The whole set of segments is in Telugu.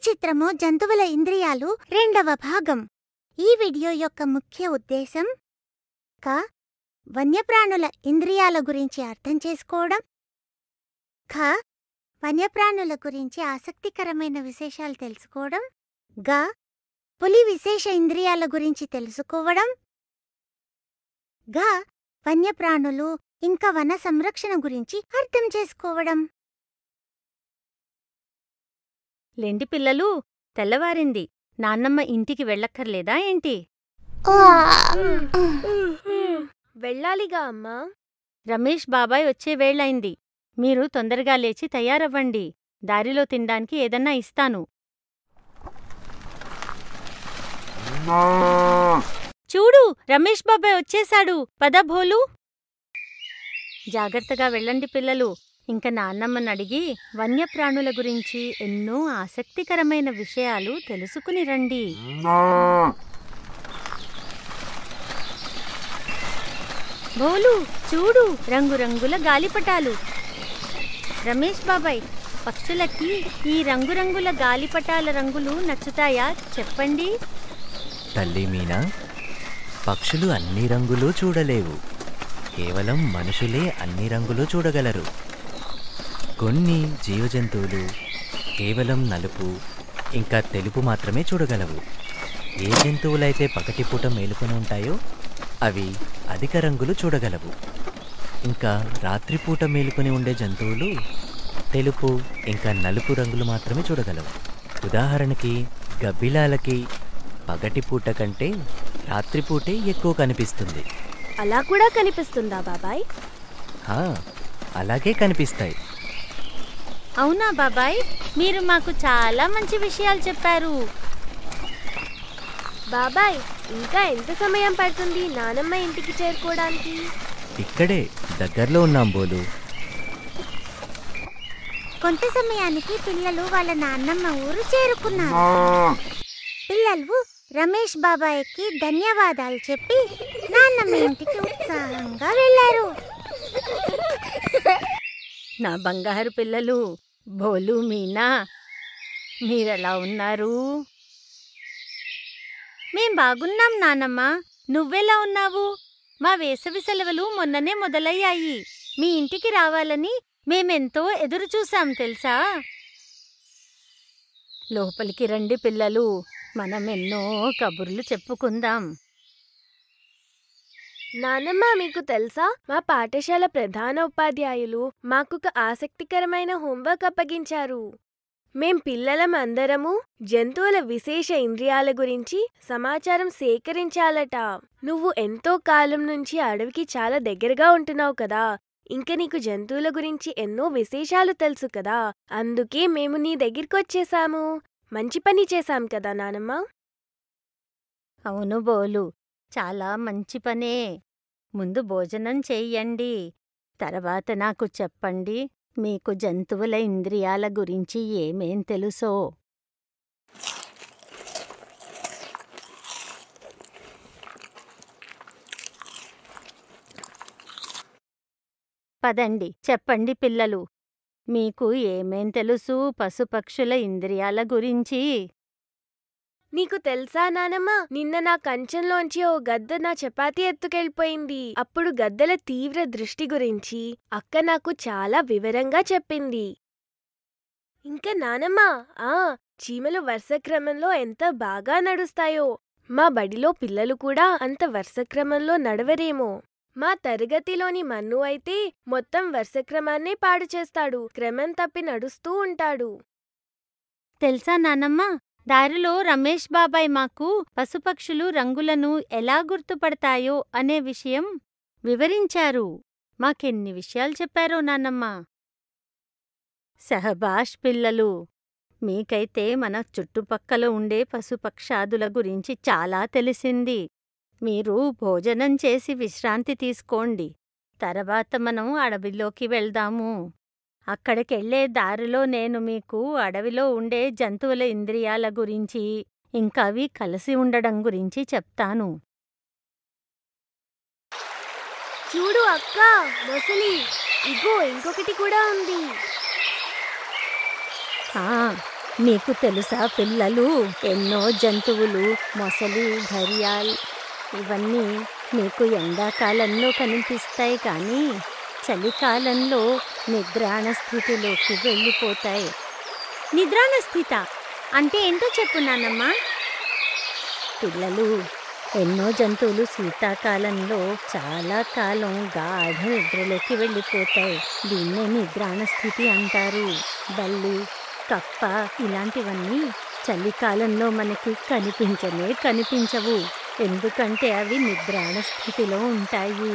చిత్రము జంతువుల ఇంద్రియాలు రెండవ భాగం ఈ వీడియో యొక్క ముఖ్య ఉద్దేశం క వన్యప్రాణుల ఇంద్రియాల గురించి అర్థం చేసుకోవడం ఖ వన్యప్రాణుల గురించి ఆసక్తికరమైన విశేషాలు తెలుసుకోవడం గ పులి విశేష ఇంద్రియాల గురించి తెలుసుకోవడం గ వన్యప్రాణులు ఇంకా వన సంరక్షణ గురించి అర్థం చేసుకోవడం లెండి పిల్లలు తెల్లవారింది నాన్నమ్మ ఇంటికి వెళ్ళక్కర్లేదా ఏంటి వెళ్ళాలిగా అమ్మా రమేష్ బాబాయ్ వచ్చే వేళైంది మీరు తొందరగా లేచి తయారవ్వండి దారిలో తినడానికి ఏదన్నా ఇస్తాను చూడు రమేష్ బాబాయ్ వచ్చేశాడు పద భోలు జాగ్రత్తగా వెళ్ళండి పిల్లలు ఇంక నాన్నమ్మని అడిగి వన్యప్రాణుల గురించి ఎన్నో ఆసక్తికరమైన విషయాలు తెలుసుకుని రండి భోలు చూడు రంగురంగుల గాలిపటాలు రమేష్ బాబాయ్ పక్షులకి ఈ రంగురంగుల గాలిపటాల రంగులు నచ్చుతాయా చెప్పండి తల్లి మీనా పక్షులు అన్ని రంగులు చూడలేవు కేవలం మనుషులే అన్ని రంగులు చూడగలరు కొన్ని జీవజంతువులు కేవలం నలుపు ఇంకా తెలుపు మాత్రమే చూడగలవు ఏ జంతువులైతే పగటిపూట మేలుకొని ఉంటాయో అవి అధిక రంగులు చూడగలవు ఇంకా రాత్రిపూట మేలుకొని ఉండే జంతువులు తెలుపు ఇంకా నలుపు రంగులు మాత్రమే చూడగలవు ఉదాహరణకి గబ్బిలాలకి పగటిపూట కంటే రాత్రిపూటే ఎక్కువ కనిపిస్తుంది అలా కూడా కనిపిస్తుందా బాబాయ్ హా, అలాగే కనిపిస్తాయి అవునా బాబాయ్ మీరు మాకు చాలా మంచి విషయాలు చెప్పారు బాబాయ్ ఇంకా ఎంత సమయం పడుతుంది నానమ్మ ఇంటికి చేరుకోవడానికి ఇక్కడే దగ్గరలో ఉన్నాం బోలు కొంత సమయానికి పిల్లలు వాళ్ళ నాన్నమ్మ ఊరు చేరుకున్నారు పిల్లలు రమేష్ బాబాయ్కి ధన్యవాదాలు చెప్పి నాన్నమ్మ ఇంటికి ఉత్సాహంగా వెళ్ళారు నా బంగారు పిల్లలు భోలు మీనా మీరెలా ఉన్నారు మేం బాగున్నాం నానమ్మ నువ్వెలా ఉన్నావు మా వేసవి సెలవులు మొన్ననే మొదలయ్యాయి మీ ఇంటికి రావాలని మేమెంతో ఎదురు చూసాం తెలుసా లోపలికి రండి పిల్లలు మనం ఎన్నో కబుర్లు చెప్పుకుందాం నానమ్మ మీకు తెలుసా మా పాఠశాల ప్రధాన ఉపాధ్యాయులు మాకొక ఆసక్తికరమైన హోంవర్క్ అప్పగించారు మేం పిల్లలం అందరము జంతువుల విశేష ఇంద్రియాల గురించి సమాచారం సేకరించాలట నువ్వు ఎంతో కాలం నుంచి అడవికి చాలా దగ్గరగా ఉంటున్నావు కదా ఇంక నీకు జంతువుల గురించి ఎన్నో విశేషాలు తెలుసు కదా అందుకే మేము నీ దగ్గరికి వచ్చేసాము మంచి పని చేశాం కదా నానమ్మ అవును బోలు చాలా మంచి పనే ముందు భోజనం చెయ్యండి తర్వాత నాకు చెప్పండి మీకు జంతువుల ఇంద్రియాల గురించి ఏమేం తెలుసో పదండి చెప్పండి పిల్లలు మీకు ఏమేం తెలుసు పశుపక్షుల ఇంద్రియాల గురించి నీకు తెలుసా నానమ్మ నిన్న నా కంచంలోంచి ఓ గద్ద నా చపాతీ ఎత్తుకెళ్ళిపోయింది అప్పుడు గద్దల తీవ్ర దృష్టి గురించి అక్క నాకు చాలా వివరంగా చెప్పింది ఇంకా నానమ్మ ఆ చీమలు వరుస క్రమంలో ఎంత బాగా నడుస్తాయో మా బడిలో పిల్లలు కూడా అంత వరుస క్రమంలో నడవరేమో మా తరగతిలోని మన్ను అయితే మొత్తం వరుస క్రమాన్నే పాడు చేస్తాడు క్రమం తప్పి నడుస్తూ ఉంటాడు తెలుసా నానమ్మ దారిలో రమేష్ బాబాయ్ మాకు పశుపక్షులు రంగులను ఎలా గుర్తుపడతాయో అనే విషయం వివరించారు మాకెన్ని విషయాలు చెప్పారో నానమ్మ సహబాష్ పిల్లలు మీకైతే మన చుట్టుపక్కల ఉండే పశుపక్షాదుల గురించి చాలా తెలిసింది మీరు భోజనం చేసి విశ్రాంతి తీసుకోండి తర్వాత మనం అడవిలోకి వెళ్దాము అక్కడికెళ్లే దారిలో నేను మీకు అడవిలో ఉండే జంతువుల ఇంద్రియాల గురించి ఇంకా అవి కలిసి ఉండడం గురించి చెప్తాను చూడు అక్క మొసలి ఇగో ఇంకొకటి కూడా ఉంది ఆ, మీకు తెలుసా పిల్లలు ఎన్నో జంతువులు మొసలి ఘరియాల్ ఇవన్నీ మీకు ఎండాకాలంలో కనిపిస్తాయి కానీ చలికాలంలో నిద్రాణ స్థితిలోకి వెళ్ళిపోతాయి నిద్రాణ స్థిత అంటే ఏంటో చెప్పు నాన్నమ్మ పిల్లలు ఎన్నో జంతువులు శీతాకాలంలో చాలా కాలం గాఢ నిద్రలోకి వెళ్ళిపోతాయి దీన్నే నిద్రాణ స్థితి అంటారు బల్లి కప్ప ఇలాంటివన్నీ చలికాలంలో మనకి కనిపించనే కనిపించవు ఎందుకంటే అవి నిద్రాణ స్థితిలో ఉంటాయి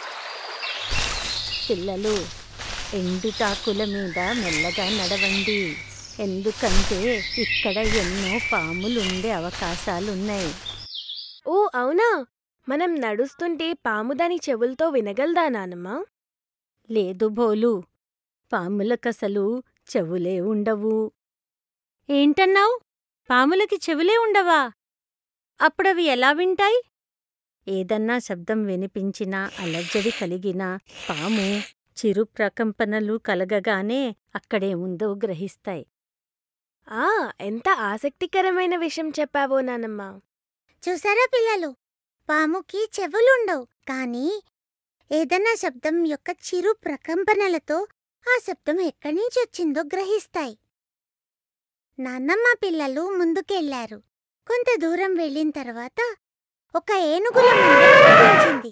పిల్లలు ఎండుటాకుల మీద మెల్లగా నడవండి ఎందుకంటే ఇక్కడ ఎన్నో పాములుండే అవకాశాలున్నాయి ఓ అవునా మనం నడుస్తుంటే పాము దాని చెవులతో వినగలదా నానమ్మా లేదు బోలు పాములకసలు చెవులే ఉండవు ఏంటన్నావు పాములకి చెవులే ఉండవా అప్పుడవి ఎలా వింటాయి ఏదన్నా శబ్దం వినిపించినా అలర్జడి కలిగినా పాము చిరు ప్రకంపనలు కలగగానే అక్కడే ఉందో గ్రహిస్తాయి ఆ ఎంత ఆసక్తికరమైన విషయం చెప్పావో నానమ్మా చూసారా పిల్లలు పాముకి చెవులుండవు కానీ ఏదన్నా శబ్దం యొక్క చిరు ప్రకంపనలతో ఆ శబ్దం ఎక్కడి నుంచి వచ్చిందో గ్రహిస్తాయి నాన్నమ్మ పిల్లలు ముందుకెళ్లారు కొంత దూరం వెళ్ళిన తర్వాత ఒక ఏనుగుల ముందు కనిపించింది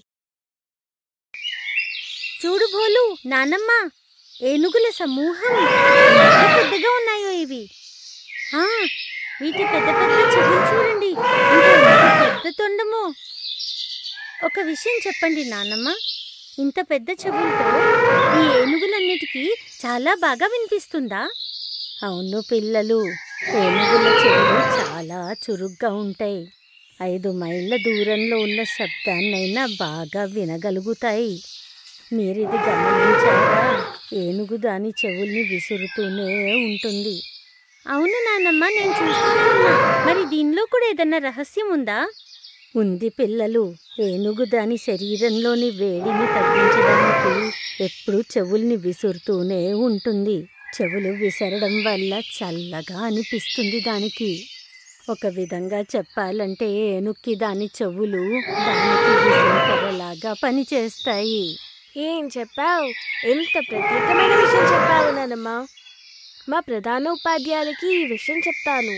చూడు భోలు నానమ్మ ఏనుగుల సమూహం ఎంత పెద్దగా ఉన్నాయో ఇవి ఆ వీటి పెద్ద పెద్ద చెవులు చూడండి ఇంకా ఎంత పెద్ద తొండమో ఒక విషయం చెప్పండి నానమ్మ ఇంత పెద్ద చెవులతో ఈ ఏనుగులన్నిటికీ చాలా బాగా వినిపిస్తుందా అవును పిల్లలు ఏనుగుల చెవులు చాలా చురుగ్గా ఉంటాయి ఐదు మైళ్ళ దూరంలో ఉన్న శబ్దాన్నైనా బాగా వినగలుగుతాయి మీరిది గమనించారా ఏనుగు దాని చెవుల్ని విసురుతూనే ఉంటుంది అవును నానమ్మ నేను చూస్తూనే ఉన్నా మరి దీనిలో కూడా ఏదన్నా రహస్యం ఉందా ఉంది పిల్లలు ఏనుగు దాని శరీరంలోని వేడిని తగ్గించడానికి ఎప్పుడూ చెవుల్ని విసురుతూనే ఉంటుంది చెవులు విసరడం వల్ల చల్లగా అనిపిస్తుంది దానికి ఒక విధంగా చెప్పాలంటే ఏనుక్కి దాని చెవులు దానికి విసురుకర్రలాగా పనిచేస్తాయి ఏం చెప్పావు ఎంత ప్రత్యేకమైన విషయం చెప్పావు నానమ్మా మా ప్రధాన ఉపాధ్యాయులకి ఈ విషయం చెప్తాను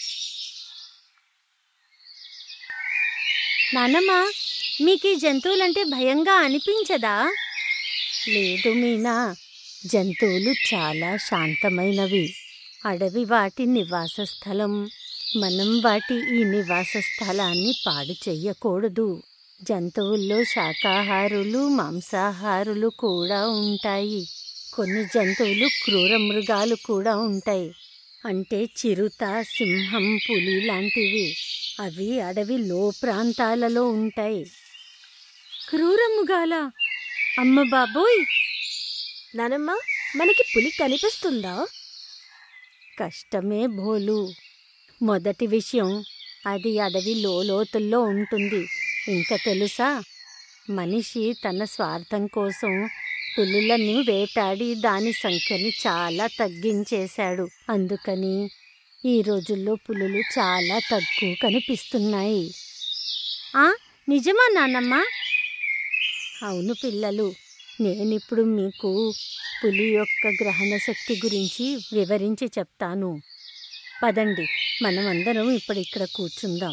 నానమ్మ మీకు ఈ జంతువులంటే భయంగా అనిపించదా లేదు మీనా జంతువులు చాలా శాంతమైనవి అడవి వాటి నివాస స్థలం మనం వాటి ఈ నివాస స్థలాన్ని పాడు చెయ్యకూడదు జంతువుల్లో శాకాహారులు మాంసాహారులు కూడా ఉంటాయి కొన్ని జంతువులు క్రూర మృగాలు కూడా ఉంటాయి అంటే చిరుత సింహం పులి లాంటివి అవి అడవి లో ప్రాంతాలలో ఉంటాయి క్రూరముగాల అమ్మ బాబోయ్ నానమ్మా మనకి పులి కనిపిస్తుందా కష్టమే భోలు మొదటి విషయం అది అడవి లోతుల్లో ఉంటుంది ఇంకా తెలుసా మనిషి తన స్వార్థం కోసం పులులను వేటాడి దాని సంఖ్యని చాలా తగ్గించేశాడు అందుకని ఈ రోజుల్లో పులులు చాలా తక్కువ కనిపిస్తున్నాయి ఆ నిజమా నాన్నమ్మ అవును పిల్లలు నేనిప్పుడు మీకు పులి యొక్క గ్రహణ శక్తి గురించి వివరించి చెప్తాను పదండి మనమందరం ఇప్పుడు ఇక్కడ కూర్చుందాం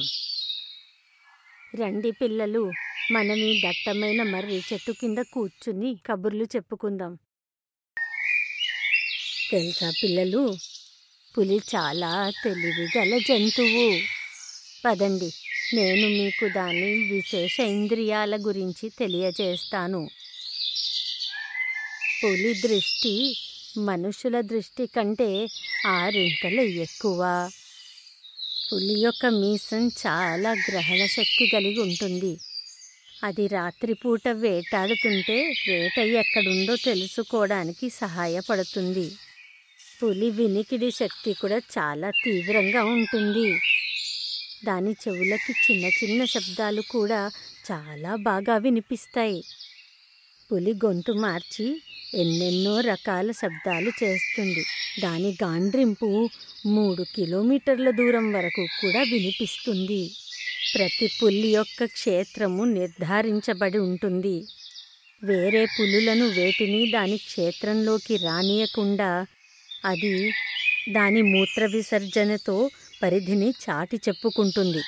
రండి పిల్లలు మనం ఈ దట్టమైన మర్రి చెట్టు కింద కూర్చుని కబుర్లు చెప్పుకుందాం తెలుసా పిల్లలు పులి చాలా తెలివిగల జంతువు పదండి నేను మీకు దాని విశేష ఇంద్రియాల గురించి తెలియజేస్తాను పులి దృష్టి మనుషుల దృష్టి కంటే ఆరింతలు ఎక్కువ పులి యొక్క మీసం చాలా గ్రహణ శక్తి కలిగి ఉంటుంది అది రాత్రిపూట వేటాడుతుంటే వేట ఎక్కడుందో తెలుసుకోవడానికి సహాయపడుతుంది పులి వినికిడి శక్తి కూడా చాలా తీవ్రంగా ఉంటుంది దాని చెవులకి చిన్న చిన్న శబ్దాలు కూడా చాలా బాగా వినిపిస్తాయి పులి గొంతు మార్చి ఎన్నెన్నో రకాల శబ్దాలు చేస్తుంది దాని గాండ్రింపు మూడు కిలోమీటర్ల దూరం వరకు కూడా వినిపిస్తుంది ప్రతి పులి యొక్క క్షేత్రము నిర్ధారించబడి ఉంటుంది వేరే పులులను వేటిని దాని క్షేత్రంలోకి రానియకుండా అది దాని మూత్ర విసర్జనతో పరిధిని చాటి చెప్పుకుంటుంది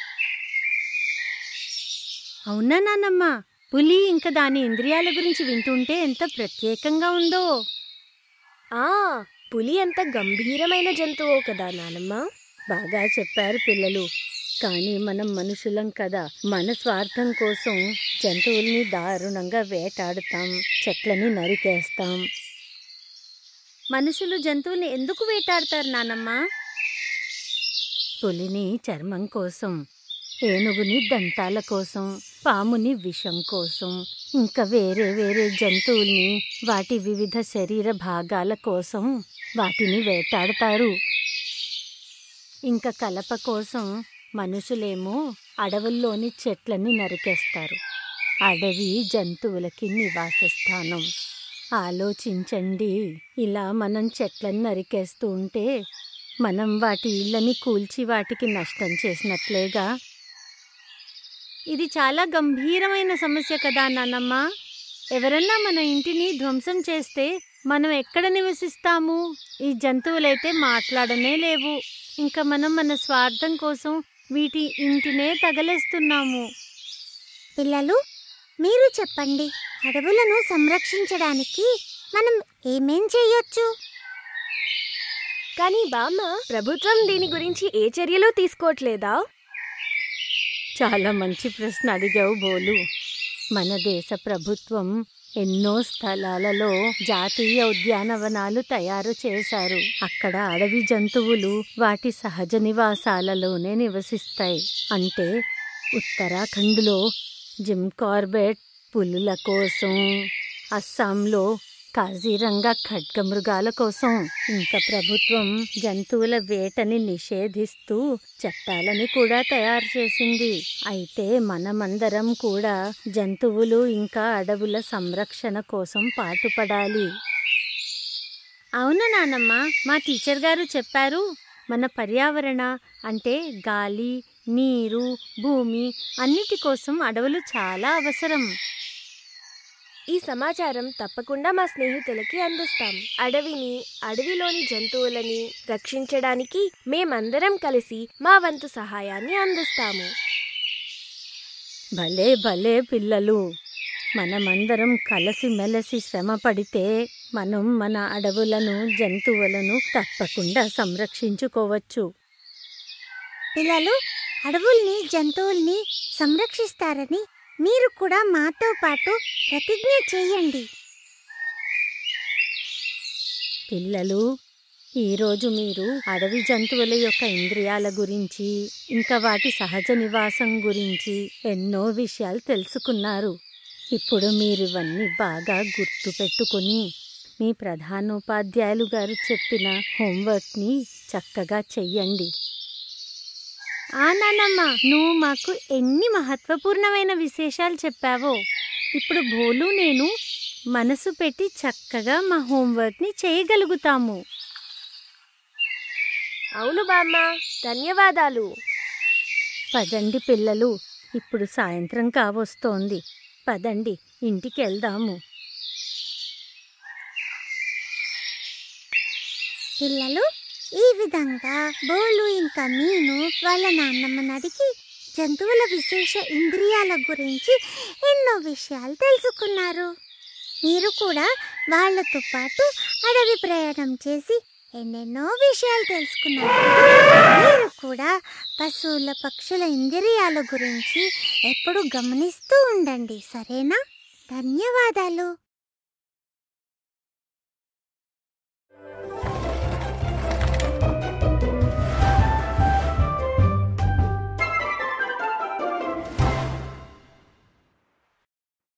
అవునా నాన్నమ్మ పులి ఇంకా దాని ఇంద్రియాల గురించి వింటుంటే ఎంత ప్రత్యేకంగా ఉందో ఆ పులి ఎంత గంభీరమైన జంతువో కదా నానమ్మ బాగా చెప్పారు పిల్లలు కానీ మనం మనుషులం కదా మన స్వార్థం కోసం జంతువుల్ని దారుణంగా వేటాడుతాం చెట్లని నరికేస్తాం మనుషులు జంతువుల్ని ఎందుకు వేటాడతారు నానమ్మ పులిని చర్మం కోసం ఏనుగుని దంతాల కోసం పాముని విషం కోసం ఇంకా వేరే వేరే జంతువుల్ని వాటి వివిధ శరీర భాగాల కోసం వాటిని వేటాడతారు ఇంకా కలప కోసం మనుషులేమో అడవుల్లోని చెట్లని నరికేస్తారు అడవి జంతువులకి నివాస స్థానం ఆలోచించండి ఇలా మనం చెట్లను నరికేస్తూ ఉంటే మనం వాటి ఇళ్ళని కూల్చి వాటికి నష్టం చేసినట్లేగా ఇది చాలా గంభీరమైన సమస్య కదా నాన్నమ్మ ఎవరన్నా మన ఇంటిని ధ్వంసం చేస్తే మనం ఎక్కడ నివసిస్తాము ఈ జంతువులైతే మాట్లాడనే లేవు ఇంకా మనం మన స్వార్థం కోసం వీటి ఇంటినే తగలేస్తున్నాము పిల్లలు మీరు చెప్పండి అడవులను సంరక్షించడానికి మనం ఏమేం చేయొచ్చు కానీ బామ్మ ప్రభుత్వం దీని గురించి ఏ చర్యలు తీసుకోవట్లేదా చాలా మంచి ప్రశ్న అడిగావు బోలు మన దేశ ప్రభుత్వం ఎన్నో స్థలాలలో జాతీయ ఉద్యానవనాలు తయారు చేశారు అక్కడ అడవి జంతువులు వాటి సహజ నివాసాలలోనే నివసిస్తాయి అంటే ఉత్తరాఖండ్లో జిమ్ కార్బెట్ పులుల కోసం అస్సాంలో కాజీరంగా ఖడ్గమృగాల కోసం ఇంకా ప్రభుత్వం జంతువుల వేటని నిషేధిస్తూ చట్టాలని కూడా తయారు చేసింది అయితే మనమందరం కూడా జంతువులు ఇంకా అడవుల సంరక్షణ కోసం పాటుపడాలి అవును నానమ్మ మా టీచర్ గారు చెప్పారు మన పర్యావరణ అంటే గాలి నీరు భూమి అన్నిటి కోసం అడవులు చాలా అవసరం ఈ సమాచారం తప్పకుండా మా స్నేహితులకి అందిస్తాం అడవిని అడవిలోని జంతువులని రక్షించడానికి మేమందరం కలిసి మా వంతు సహాయాన్ని అందిస్తాము భలే భలే పిల్లలు మనమందరం కలిసిమెలిసి శ్రమ పడితే మనం మన అడవులను జంతువులను తప్పకుండా సంరక్షించుకోవచ్చు పిల్లలు అడవుల్ని జంతువుల్ని సంరక్షిస్తారని మీరు కూడా మాతో పాటు ప్రతిజ్ఞ చేయండి పిల్లలు ఈరోజు మీరు అడవి జంతువుల యొక్క ఇంద్రియాల గురించి ఇంకా వాటి సహజ నివాసం గురించి ఎన్నో విషయాలు తెలుసుకున్నారు ఇప్పుడు మీరు ఇవన్నీ బాగా గుర్తు పెట్టుకుని మీ ప్రధానోపాధ్యాయులు గారు చెప్పిన హోంవర్క్ని చక్కగా చెయ్యండి ఆ నానమ్మ నువ్వు మాకు ఎన్ని మహత్వపూర్ణమైన విశేషాలు చెప్పావో ఇప్పుడు భోలు నేను మనసు పెట్టి చక్కగా మా హోంవర్క్ని చేయగలుగుతాము అవును బామ్మ ధన్యవాదాలు పదండి పిల్లలు ఇప్పుడు సాయంత్రం కావస్తోంది పదండి ఇంటికి వెళ్దాము పిల్లలు ఈ విధంగా బోలు ఇంకా మీను వాళ్ళ నాన్నమ్మని అడిగి జంతువుల విశేష ఇంద్రియాల గురించి ఎన్నో విషయాలు తెలుసుకున్నారు మీరు కూడా వాళ్ళతో పాటు అడవి ప్రయాణం చేసి ఎన్నెన్నో విషయాలు తెలుసుకున్నారు మీరు కూడా పశువుల పక్షుల ఇంద్రియాల గురించి ఎప్పుడు గమనిస్తూ ఉండండి సరేనా ధన్యవాదాలు